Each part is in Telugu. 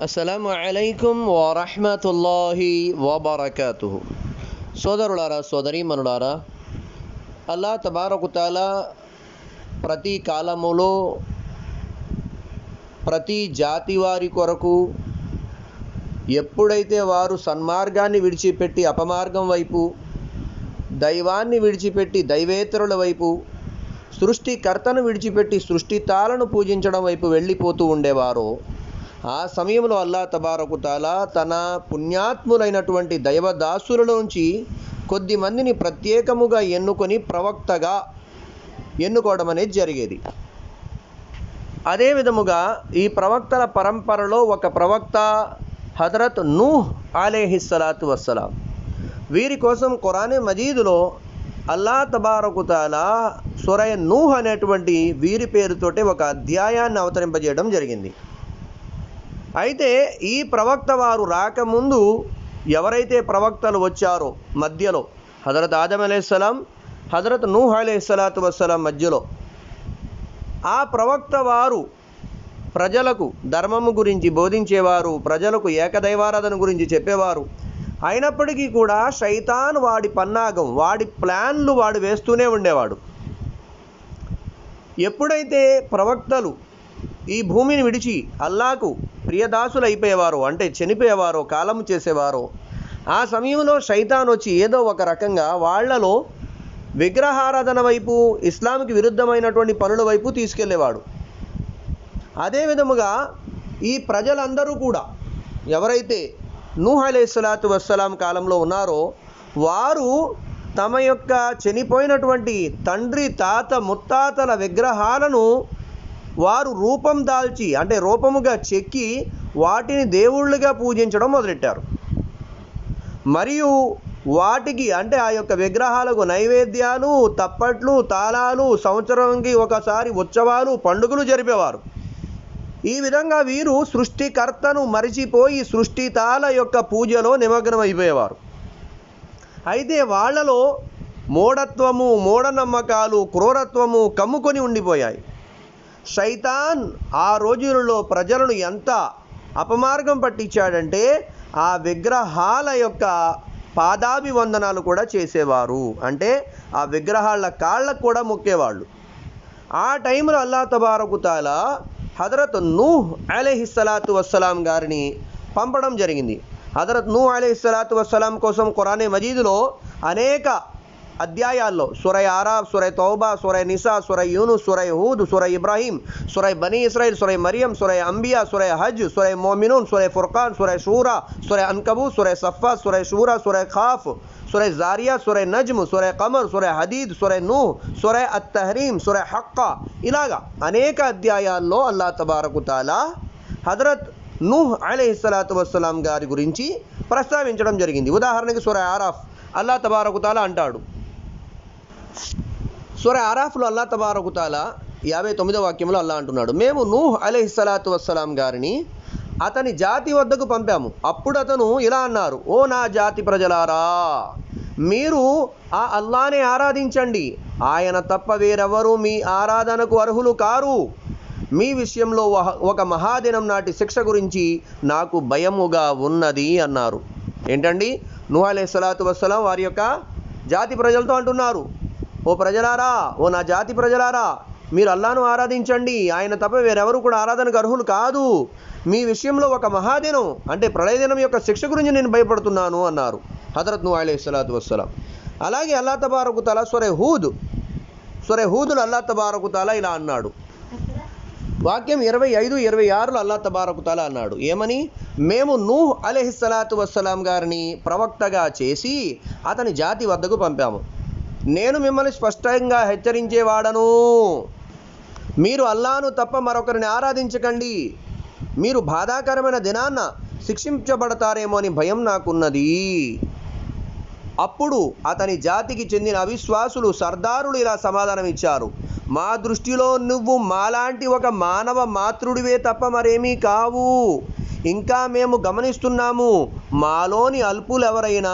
అస్సలాము అలైకుం వరహమతుల్లాహి వబర్కతు సోదరులారా సోదరీమణులారా అల్లా తబారకుతాల ప్రతి కాలములో ప్రతి జాతి వారి కొరకు ఎప్పుడైతే వారు సన్మార్గాన్ని విడిచిపెట్టి అపమార్గం వైపు దైవాన్ని విడిచిపెట్టి దైవేతరుల వైపు సృష్టికర్తను విడిచిపెట్టి సృష్టితాలను పూజించడం వైపు వెళ్ళిపోతూ ఉండేవారో ఆ సమయంలో అల్లా తబారకుతాల తన పుణ్యాత్ములైనటువంటి దైవదాసులలోంచి కొద్ది మందిని ప్రత్యేకముగా ఎన్నుకొని ప్రవక్తగా ఎన్నుకోవడం అనేది జరిగేది అదే విధముగా ఈ ప్రవక్తల పరంపరలో ఒక ప్రవక్త హజరత్ నూహ్ అలేహిస్సలాతు వస్సలాం వీరి కోసం ఖురానే మజీదులో అల్లా తబారకుతాల సురయ నూహ్ అనేటువంటి వీరి పేరుతోటి ఒక అధ్యాయాన్ని అవతరింపజేయడం జరిగింది అయితే ఈ ప్రవక్త వారు రాకముందు ఎవరైతే ప్రవక్తలు వచ్చారో మధ్యలో హజరత్ ఆదం అలైహిస్సలాం హజరత్ నూహ్ అలైహిస్సలాతు వస్సలాం మధ్యలో ఆ ప్రవక్త వారు ప్రజలకు ధర్మము గురించి బోధించేవారు ప్రజలకు ఏకదైవారాధన గురించి చెప్పేవారు అయినప్పటికీ కూడా శైతాన్ వాడి పన్నాగం వాడి ప్లాన్లు వాడు వేస్తూనే ఉండేవాడు ఎప్పుడైతే ప్రవక్తలు ఈ భూమిని విడిచి అల్లాకు ప్రియదాసులు అయిపోయేవారో అంటే చనిపోయేవారో కాలము చేసేవారో ఆ సమయంలో శైతాన్ వచ్చి ఏదో ఒక రకంగా వాళ్లలో విగ్రహారాధన వైపు ఇస్లాంకి విరుద్ధమైనటువంటి పనుల వైపు తీసుకెళ్లేవాడు అదే విధముగా ఈ ప్రజలందరూ కూడా ఎవరైతే నూహ్ అలైహిస్సలాతు వస్సలాం కాలంలో ఉన్నారో వారు తమ యొక్క చనిపోయినటువంటి తండ్రి తాత ముత్తాతల విగ్రహాలను వారు రూపం దాల్చి అంటే రూపముగా చెక్కి వాటిని దేవుళ్ళుగా పూజించడం మొదలెట్టారు మరియు వాటికి అంటే ఆ యొక్క విగ్రహాలకు నైవేద్యాలు తప్పట్లు తాళాలు సంవత్సరంకి ఒకసారి ఉత్సవాలు పండుగలు జరిపేవారు ఈ విధంగా వీరు సృష్టికర్తను మరిచిపోయి సృష్టితాల యొక్క పూజలో నిమగ్నం అయిపోయేవారు అయితే వాళ్ళలో మూఢత్వము మూఢనమ్మకాలు క్రూరత్వము కమ్ముకొని ఉండిపోయాయి శైతాన్ ఆ రోజులలో ప్రజలను ఎంత అపమార్గం పట్టించాడంటే ఆ విగ్రహాల యొక్క పాదాభివందనాలు కూడా చేసేవారు అంటే ఆ విగ్రహాల కాళ్ళకు కూడా మొక్కేవాళ్ళు ఆ టైంలో అల్లా తబారకుతాల హజరత్ నూహ్ అలీహిస్సలాతు వస్సలాం గారిని పంపడం జరిగింది హజరత్ నూ అలీహిస్సలాతు వస్సలాం కోసం ఖురానే మజీదులో అనేక అధ్యాయాల్లో సురై ఆరాబ్ సురై తౌబా సురై నిసా సురై యూను సురై హూద్ సురై ఇబ్రాహీం సురై బనీ ఇస్రాయిల్ సురై మరియం సురై అంబియా సురై హజ్ సురై మోమినూన్ సురై ఫుర్ఖాన్ సురై షూరా సురై అన్కబూ సురై సఫా సురై షూరా సురై ఖాఫ్ సురై జారియా సురై నజ్మ్ సురై కమర్ సురై హదీద్ సురై నూహ్ సురై అత్తహరీం సురై హక్కా ఇలాగా అనేక అధ్యాయాల్లో అల్లా తబారకు తాలా హజరత్ నూహ్ అలీహిస్సలాతు వస్సలాం గారి గురించి ప్రస్తావించడం జరిగింది ఉదాహరణకి సురై ఆరాఫ్ అల్లా తబారకు తాలా అంటాడు సుర ఆరాఫ్లో అల్లా తబారకుతాల యాభై తొమ్మిదో వాక్యంలో అల్లా అంటున్నాడు మేము నూహ్ అలీహిస్సలాతు వస్సలాం గారిని అతని జాతి వద్దకు పంపాము అప్పుడు అతను ఇలా అన్నారు ఓ నా జాతి ప్రజలారా మీరు ఆ అల్లానే ఆరాధించండి ఆయన తప్ప వేరెవరూ మీ ఆరాధనకు అర్హులు కారు మీ విషయంలో ఒక మహాదినం నాటి శిక్ష గురించి నాకు భయముగా ఉన్నది అన్నారు ఏంటండి నూహ్ అలీహిస్సలాతు వస్సలాం వారి యొక్క జాతి ప్రజలతో అంటున్నారు ఓ ప్రజలారా ఓ నా జాతి ప్రజలారా మీరు అల్లాను ఆరాధించండి ఆయన తప్ప వేరెవరు కూడా ఆరాధనకు అర్హులు కాదు మీ విషయంలో ఒక మహాదినం అంటే ప్రళయదినం యొక్క శిక్ష గురించి నేను భయపడుతున్నాను అన్నారు హజరత్ ను అలీ సలాతు వస్సలాం అలాగే అల్లా తబారకు తల సొరే హూద్ సొరే హూదులు అల్లా తబారకు తల ఇలా అన్నాడు వాక్యం ఇరవై ఐదు ఇరవై ఆరులో అల్లా తబారకు తల అన్నాడు ఏమని మేము నూహ్ అలెహిస్సలాతు వస్సలాం గారిని ప్రవక్తగా చేసి అతని జాతి వద్దకు పంపాము నేను మిమ్మల్ని స్పష్టంగా హెచ్చరించేవాడను మీరు అల్లాను తప్ప మరొకరిని ఆరాధించకండి మీరు బాధాకరమైన దినాన్న శిక్షించబడతారేమో అని భయం నాకున్నది అప్పుడు అతని జాతికి చెందిన అవిశ్వాసులు సర్దారులు ఇలా సమాధానం ఇచ్చారు మా దృష్టిలో నువ్వు మాలాంటి ఒక మానవ మాతృడివే తప్ప మరేమీ కావు ఇంకా మేము గమనిస్తున్నాము మాలోని అల్పులు ఎవరైనా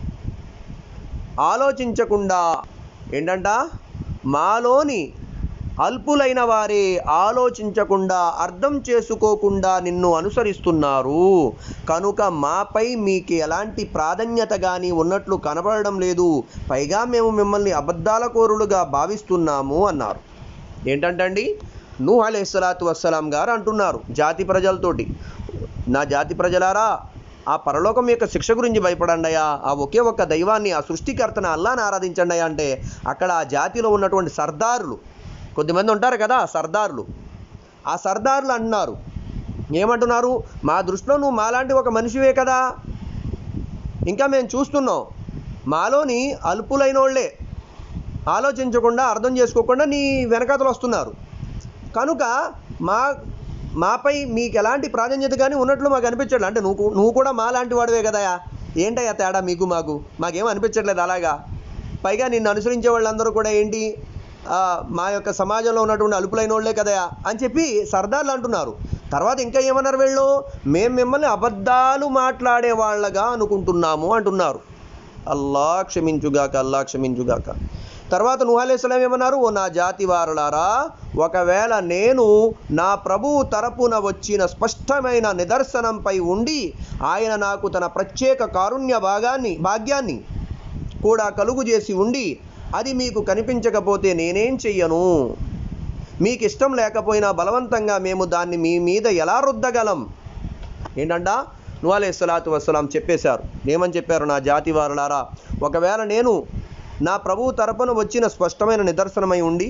ఆలోచించకుండా ఏంటంట మాలోని అల్పులైన వారే ఆలోచించకుండా అర్థం చేసుకోకుండా నిన్ను అనుసరిస్తున్నారు కనుక మాపై మీకు ఎలాంటి ప్రాధాన్యత కానీ ఉన్నట్లు కనబడడం లేదు పైగా మేము మిమ్మల్ని అబద్ధాల కోరులుగా భావిస్తున్నాము అన్నారు ఏంటంటండి నూహ్ అలైహిస్సలాతు వస్సలాం గారు అంటున్నారు జాతి ప్రజలతోటి నా జాతి ప్రజలారా ఆ పరలోకం యొక్క శిక్ష గురించి భయపడండియా ఆ ఒకే ఒక్క దైవాన్ని ఆ సృష్టికర్తను అల్లాని ఆరాధించండి అంటే అక్కడ ఆ జాతిలో ఉన్నటువంటి సర్దారులు కొద్దిమంది ఉంటారు కదా సర్దారులు ఆ సర్దారులు అంటున్నారు ఏమంటున్నారు మా దృష్టిలో నువ్వు మాలాంటి ఒక మనిషివే కదా ఇంకా మేము చూస్తున్నాం మాలోని అల్పులైన వాళ్ళే ఆలోచించకుండా అర్థం చేసుకోకుండా నీ వెనకాతలు వస్తున్నారు కనుక మా మాపై మీకు ఎలాంటి ప్రాధాన్యత కానీ ఉన్నట్లు మాకు అనిపించట్లేదు అంటే నువ్వు నువ్వు కూడా మా లాంటి వాడివే కదయా ఏంటయ్యా తేడా మీకు మాకు మాకేం అనిపించట్లేదు అలాగా పైగా నిన్ను అనుసరించే వాళ్ళందరూ కూడా ఏంటి ఆ, మా యొక్క సమాజంలో ఉన్నటువంటి అలుపులైన వాళ్ళే కదయా అని చెప్పి సర్దార్లు అంటున్నారు తర్వాత ఇంకా ఏమన్నారు వీళ్ళు మేము మిమ్మల్ని అబద్ధాలు మాట్లాడే వాళ్ళగా అనుకుంటున్నాము అంటున్నారు అల్లా క్షమించుగాక అల్లా క్షమించుగాక తర్వాత నుహాలేస్లాం ఏమన్నారు ఓ నా జాతి వారలారా ఒకవేళ నేను నా ప్రభువు తరపున వచ్చిన స్పష్టమైన నిదర్శనంపై ఉండి ఆయన నాకు తన ప్రత్యేక కారుణ్య భాగాన్ని భాగ్యాన్ని కూడా కలుగు చేసి ఉండి అది మీకు కనిపించకపోతే నేనేం చెయ్యను మీకు ఇష్టం లేకపోయినా బలవంతంగా మేము దాన్ని మీ మీద ఎలా రుద్దగలం ఏంటంట నువాలే సలాతు వసలాం చెప్పేశారు ఏమని చెప్పారు నా జాతి వారులారా ఒకవేళ నేను నా ప్రభువు తరపున వచ్చిన స్పష్టమైన నిదర్శనమై ఉండి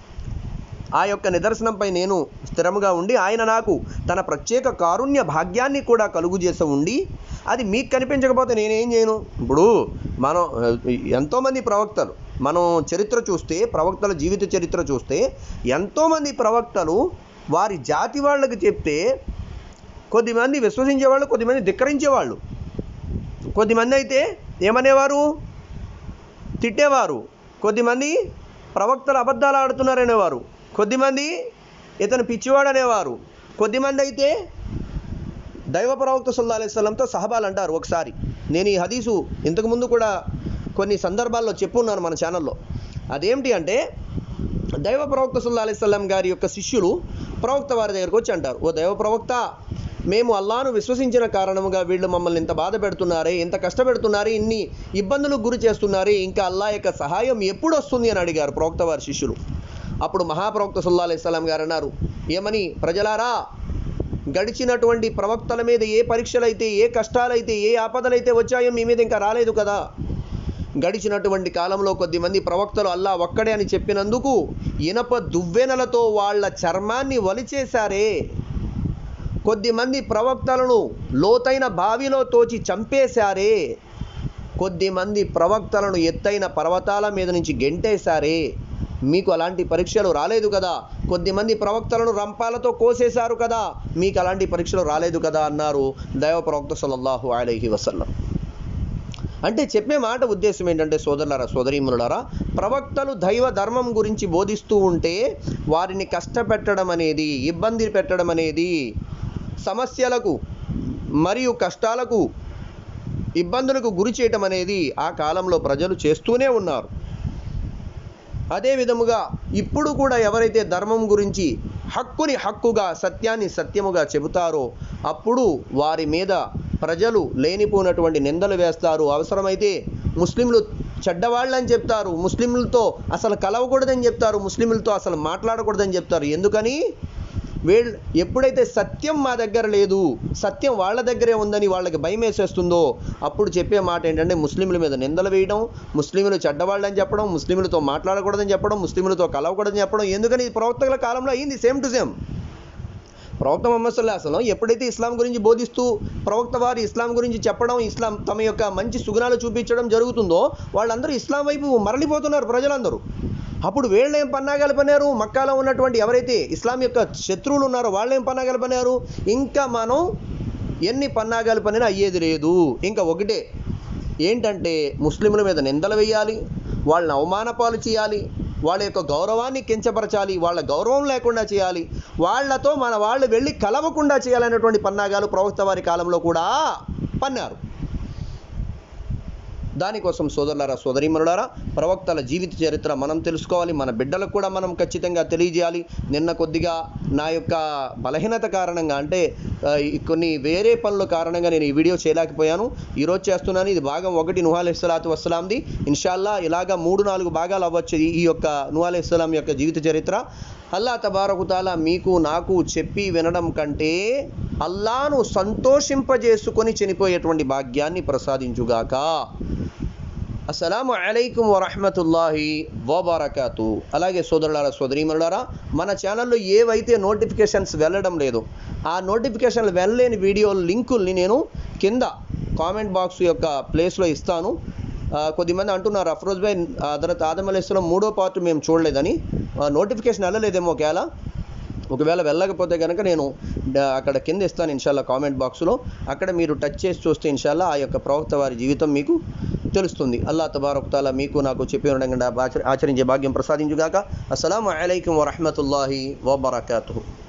ఆ యొక్క నిదర్శనంపై నేను స్థిరముగా ఉండి ఆయన నాకు తన ప్రత్యేక కారుణ్య భాగ్యాన్ని కూడా కలుగు చేసి ఉండి అది మీకు కనిపించకపోతే నేనేం చేయను ఇప్పుడు మనం ఆ, ఎంతోమంది ప్రవక్తలు మనం చరిత్ర చూస్తే ప్రవక్తల జీవిత చరిత్ర చూస్తే ఎంతోమంది ప్రవక్తలు వారి జాతి వాళ్ళకి చెప్తే కొద్దిమంది విశ్వసించేవాళ్ళు కొద్దిమంది ధిక్కరించేవాళ్ళు కొద్దిమంది అయితే ఏమనేవారు తిట్టేవారు కొద్దిమంది ప్రవక్తలు అబద్ధాలు ఆడుతున్నారనేవారు కొద్దిమంది ఇతను పిచ్చివాడు అనేవారు కొద్దిమంది అయితే దైవ ప్రవక్త సుల్లా అలైస్లంతో సహబాలు అంటారు ఒకసారి నేను ఈ హదీసు ఇంతకుముందు కూడా కొన్ని సందర్భాల్లో చెప్పున్నాను మన ఛానల్లో అదేమిటి అంటే దైవ ప్రవక్త సుల్లా అలైస్లం గారి యొక్క శిష్యులు ప్రవక్త వారి దగ్గరకు వచ్చి అంటారు ఓ దైవ ప్రవక్త మేము అల్లాను విశ్వసించిన కారణముగా వీళ్ళు మమ్మల్ని ఇంత బాధ పెడుతున్నారే ఇంత కష్టపెడుతున్నారే ఇన్ని ఇబ్బందులకు గురి చేస్తున్నారే ఇంకా అల్లా యొక్క సహాయం ఎప్పుడు వస్తుంది అని అడిగారు ప్రవక్త వారి శిష్యులు అప్పుడు మహాప్రవక్త సుల్లా అలైస్లాం గారు అన్నారు ఏమని ప్రజలారా గడిచినటువంటి ప్రవక్తల మీద ఏ పరీక్షలైతే ఏ కష్టాలైతే ఏ ఆపదలైతే వచ్చాయో మీ మీద ఇంకా రాలేదు కదా గడిచినటువంటి కాలంలో కొద్దిమంది ప్రవక్తలు అల్లా ఒక్కడే అని చెప్పినందుకు ఇనప దువ్వెనలతో వాళ్ళ చర్మాన్ని వలిచేశారే కొద్దిమంది ప్రవక్తలను లోతైన బావిలో తోచి చంపేశారే కొద్దిమంది ప్రవక్తలను ఎత్తైన పర్వతాల మీద నుంచి గెంటేశారే మీకు అలాంటి పరీక్షలు రాలేదు కదా కొద్దిమంది ప్రవక్తలను రంపాలతో కోసేశారు కదా మీకు అలాంటి పరీక్షలు రాలేదు కదా అన్నారు దైవ ప్రవక్త సల్లల్లాహు అలైహి వసల్లం అంటే చెప్పే మాట ఉద్దేశం ఏంటంటే సోదరులారా సోదరీములారా ప్రవక్తలు దైవ ధర్మం గురించి బోధిస్తూ ఉంటే వారిని కష్టపెట్టడం అనేది ఇబ్బంది పెట్టడం అనేది సమస్యలకు మరియు కష్టాలకు ఇబ్బందులకు గురి చేయటం అనేది ఆ కాలంలో ప్రజలు చేస్తూనే ఉన్నారు అదే విధముగా ఇప్పుడు కూడా ఎవరైతే ధర్మం గురించి హక్కుని హక్కుగా సత్యాన్ని సత్యముగా చెబుతారో అప్పుడు వారి మీద ప్రజలు లేనిపోయినటువంటి నిందలు వేస్తారు అవసరమైతే ముస్లింలు చెడ్డవాళ్ళని చెప్తారు ముస్లింలతో అసలు కలవకూడదని చెప్తారు ముస్లింలతో అసలు మాట్లాడకూడదని చెప్తారు ఎందుకని వీళ్ళు ఎప్పుడైతే సత్యం మా దగ్గర లేదు సత్యం వాళ్ళ దగ్గరే ఉందని వాళ్ళకి భయం వేసేస్తుందో అప్పుడు చెప్పే మాట ఏంటంటే ముస్లింల మీద నిందలు వేయడం ముస్లింలు చెడ్డవాళ్ళని చెప్పడం ముస్లింలతో మాట్లాడకూడదని చెప్పడం ముస్లింలతో కలవకూడదని చెప్పడం ఎందుకని ఇది ప్రవక్తల కాలంలో అయింది సేమ్ టు సేమ్ ప్రవక్త మొహమ్మద్ సల్లా అసలు ఎప్పుడైతే ఇస్లాం గురించి బోధిస్తూ ప్రవక్త వారు ఇస్లాం గురించి చెప్పడం ఇస్లాం తమ యొక్క మంచి సుగుణాలు చూపించడం జరుగుతుందో వాళ్ళందరూ ఇస్లాం వైపు మరలిపోతున్నారు ప్రజలందరూ అప్పుడు వీళ్ళు ఏం పన్నాగాలు పన్నారు మక్కాలో ఉన్నటువంటి ఎవరైతే ఇస్లాం యొక్క శత్రువులు ఉన్నారో వాళ్ళు ఏం పన్నాగాలు పన్నారు ఇంకా మనం ఎన్ని పన్నాగాలు పనినా అయ్యేది లేదు ఇంకా ఒకటే ఏంటంటే ముస్లింల మీద నిందలు వేయాలి వాళ్ళని అవమానపాలు చేయాలి వాళ్ళ యొక్క గౌరవాన్ని కించపరచాలి వాళ్ళ గౌరవం లేకుండా చేయాలి వాళ్ళతో మన వాళ్ళు వెళ్ళి కలవకుండా చేయాలనేటువంటి పన్నాగాలు ప్రవక్త వారి కాలంలో కూడా పన్నారు దానికోసం సోదరులారా సోదరీమనులారా ప్రవక్తల జీవిత చరిత్ర మనం తెలుసుకోవాలి మన బిడ్డలకు కూడా మనం ఖచ్చితంగా తెలియజేయాలి నిన్న కొద్దిగా నా యొక్క బలహీనత కారణంగా అంటే ఆ, ఈ కొన్ని వేరే పనుల కారణంగా నేను ఈ వీడియో చేయలేకపోయాను ఈరోజు చేస్తున్నాను ఇది భాగం ఒకటి నుహాల్ ఇస్లాతు వస్సలాంది ఇన్షాల్లా ఇలాగా మూడు నాలుగు భాగాలు అవ్వచ్చు ఈ- ఈ యొక్క నుహాల్ ఇస్లాం యొక్క జీవిత చరిత్ర అల్లా తబారకుతాలా మీకు నాకు చెప్పి వినడం కంటే అల్లాను సంతోషింపజేసుకొని చనిపోయేటువంటి భాగ్యాన్ని ప్రసాదించుగాక అస్సలాము అలైకుం వరహమతుల్లాహి వబరకాతు అలాగే సోదరులారా సోదరీమరులారా మన ఛానల్లో ఏవైతే నోటిఫికేషన్స్ వెళ్ళడం లేదు ఆ నోటిఫికేషన్లు వెళ్ళలేని వీడియో లింకుల్ని నేను కింద కామెంట్ బాక్స్ యొక్క ప్లేస్లో ఇస్తాను ఆ, కొద్దిమంది అంటున్నారు అఫ్రోజ్ భాయ్ హజరత్ ఆదం అలైస్లం మూడో పార్ట్ మేము చూడలేదని నోటిఫికేషన్ వెళ్ళలేదేమో ఒకవేళ ఒకవేళ వెళ్ళకపోతే కనుక నేను డ- అక్కడ కింద ఇస్తాను ఇన్షాల్లా కామెంట్ బాక్స్లో అక్కడ మీరు టచ్ చేసి చూస్తే ఇన్షాల్లా ఆ యొక్క ప్రవక్త వారి జీవితం మీకు తెలుస్తుంది అల్లా తబారకుతాలా మీకు నాకు చెప్పి ఉండగా ఆచరించే భాగ్యం ప్రసాదించుగాక అస్సలం అయికం వరహమతుల్లాహి వబర్కాతు